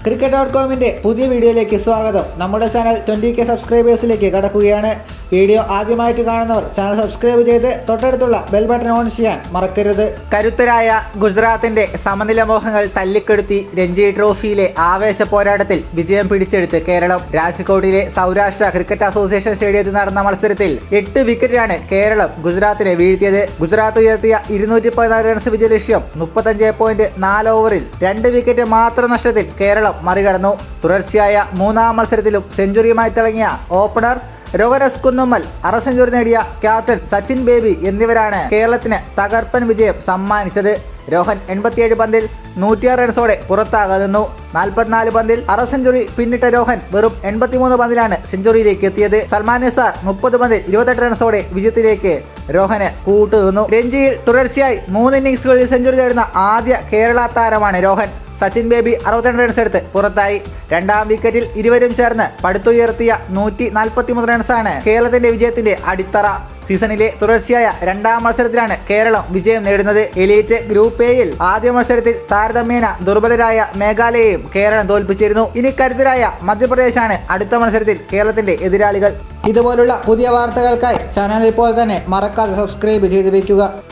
cricket dot കോമിൻ്റെ പുതിയ വീഡിയോയിലേക്ക് സ്വാഗതം നമ്മുടെ ചാനൽ ട്വൻറ്റി കെ സബ്സ്ക്രൈബേഴ്സിലേക്ക് കടക്കുകയാണ് വീഡിയോ ആദ്യമായിട്ട് കാണുന്നവർ ചാനൽ സബ്സ്ക്രൈബ് ചെയ്ത് തൊട്ടടുത്തുള്ള ബെൽ ബട്ടൺ ഓൺ ചെയ്യാൻ മറക്കരുത് കരുത്തരായ ഗുജറാത്തിന്റെ സമനില മോഹങ്ങൾ തല്ലിക്കെടുത്തി രഞ്ജി ട്രോഫിയിലെ ആവേശ പോരാട്ടത്തിൽ വിജയം പിടിച്ചെടുത്ത് കേരളം രാജ്കോട്ടിലെ സൗരാഷ്ട്ര ക്രിക്കറ്റ് അസോസിയേഷൻ സ്റ്റേഡിയത്തിൽ നടന്ന മത്സരത്തിൽ എട്ട് വിക്കറ്റിനാണ് കേരളം ഗുജറാത്തിനെ വീഴ്ത്തിയത് ഗുജറാത്ത് ഉയർത്തിയ ഇരുന്നൂറ്റി പതിനാല് റൺസ് വിജയ ലക്ഷ്യം മുപ്പത്തഞ്ച് പോയിന്റ് നാല് ഓവറിൽ രണ്ട് വിക്കറ്റ് മാത്രം നഷ്ടത്തിൽ കേരളം മറികടന്നു തുടർച്ചയായ മൂന്നാം മത്സരത്തിലും സെഞ്ചുറിയുമായി തിളങ്ങിയ ഓപ്പണർ രോഹനസ് കുന്നുമ്മൽ അര സെഞ്ചുറി നേടിയ ക്യാപ്റ്റൻ സച്ചിൻ ബേബി എന്നിവരാണ് കേരളത്തിന് തകർപ്പൻ വിജയം സമ്മാനിച്ചത് രോഹൻ എൺപത്തിയേഴ് പന്തിൽ നൂറ്റിയാറ് റൺസോടെ പുറത്താകുന്നു നാൽപ്പത്തിനാല് പന്തിൽ അര സെഞ്ചുറി പിന്നിട്ട രോഹൻ വെറും എൺപത്തിമൂന്ന് പന്തിലാണ് സെഞ്ചുറിയിലേക്ക് എത്തിയത് സൽമാൻ നിസാർ മുപ്പത് പന്തിൽ ഇരുപത്തെട്ട് റൺസോടെ വിജയത്തിലേക്ക് രോഹന് കൂട്ടുനിന്നു രഞ്ജിയിൽ തുടർച്ചയായി മൂന്ന് ഇന്നിംഗ്സുകളിൽ സെഞ്ചുറി നേടുന്ന ആദ്യ കേരള താരമാണ് രോഹൻ സച്ചിൻ ബേബി അറുപത്തിരണ്ട് റൺസ് എടുത്ത് പുറത്തായി രണ്ടാം വിക്കറ്റിൽ ഇരുവരും ചേർന്ന് പടുത്തുയർത്തിയ നൂറ്റി നാൽപ്പത്തിമൂന്ന് റൺസാണ് കേരളത്തിന്റെ വിജയത്തിന്റെ അടിത്തറ സീസണിലെ തുടർച്ചയായ രണ്ടാം മത്സരത്തിലാണ് കേരളം വിജയം നേടുന്നത് എലീറ്റ് ഗ്രൂപ്പ് എയിൽ ആദ്യ മത്സരത്തിൽ താരതമ്യേന ദുർബലരായ മേഘാലയയും കേരളം തോൽപ്പിച്ചിരുന്നു ഇനി കരുത്തരായ മധ്യപ്രദേശാണ് അടുത്ത മത്സരത്തിൽ കേരളത്തിന്റെ എതിരാളികൾ ഇതുപോലുള്ള പുതിയ വാർത്തകൾക്കായി ചാനൽ ഇപ്പോൾ തന്നെ മറക്കാതെ സബ്സ്ക്രൈബ് ചെയ്ത് വെക്കുക